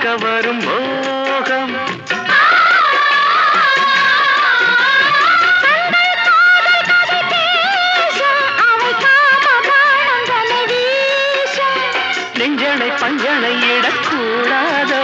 வரும் மோகம் நெஞ்சனை பஞ்சனை இடக்கூடாதோ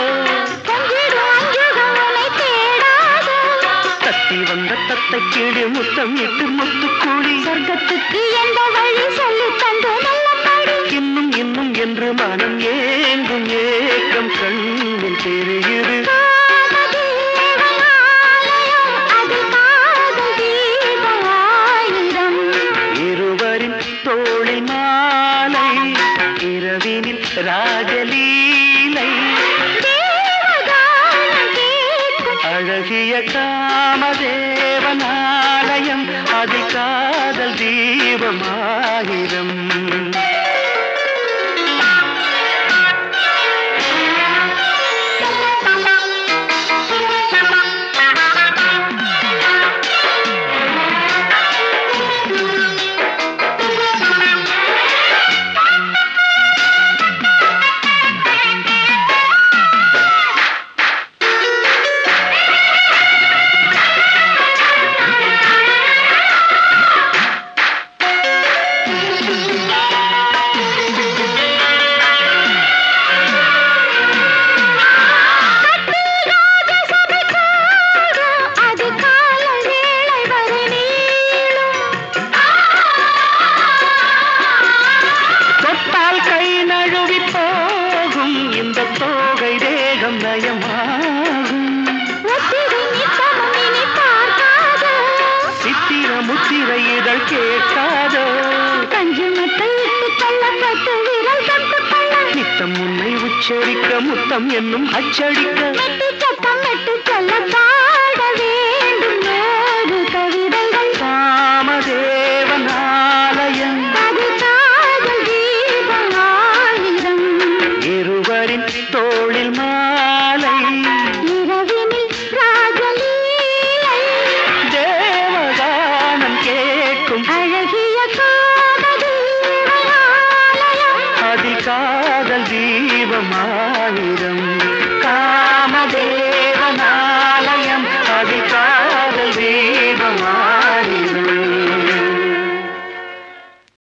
தத்தி வந்த தத்தை கீழே முத்தம் இட்டு முத்துக்கூடி சொர்க்கத்துக்கு எந்த வழி சொல்லி தந்து நல்லபடி இன்னும் இன்னும் என்று மனம் ஏங்கும் ஏக்கம் கண்ணில் தெரியுது இருவரின் தோளில் மாலை இரவினில் ராஜலீலை அழகிய காமதேவனாலயம் அதில் காதல் தீபமாயிரம் அது கால வேளை வரை நீளும் தொட்டால் கை நழுவி போகும் இந்த தோகை தேகம் நயமாகும் ஒத்திகை நித்தமும் இனி பார்க்காதோ சித்திர முத்திர இதழ் கேட்காதோ கஞ்சி மட்டை இட்டு கொள்ளப்பட்டு விரல் தொட்டு கொள்ள நித்தம் உன்னை உச்சரிக்க முத்தம் என்னும் அச்சடிக்க மெட்டு சத்தம் மெட்டு சொல்ல பாட வேண்டும் நூறு கவிதைகள் காமதேவனாலயம் அது காதல் தீபம் ஆயிரம் இருவரின் தோளில் மாலை இரவினில் ராஜலீலை தேவகானம் கேட்கும் அழகிய காதலீலையாலயம் அதில் காதல் தீபமாயிரம் காமதேவனாலயம் அதில் காதல் தீபம்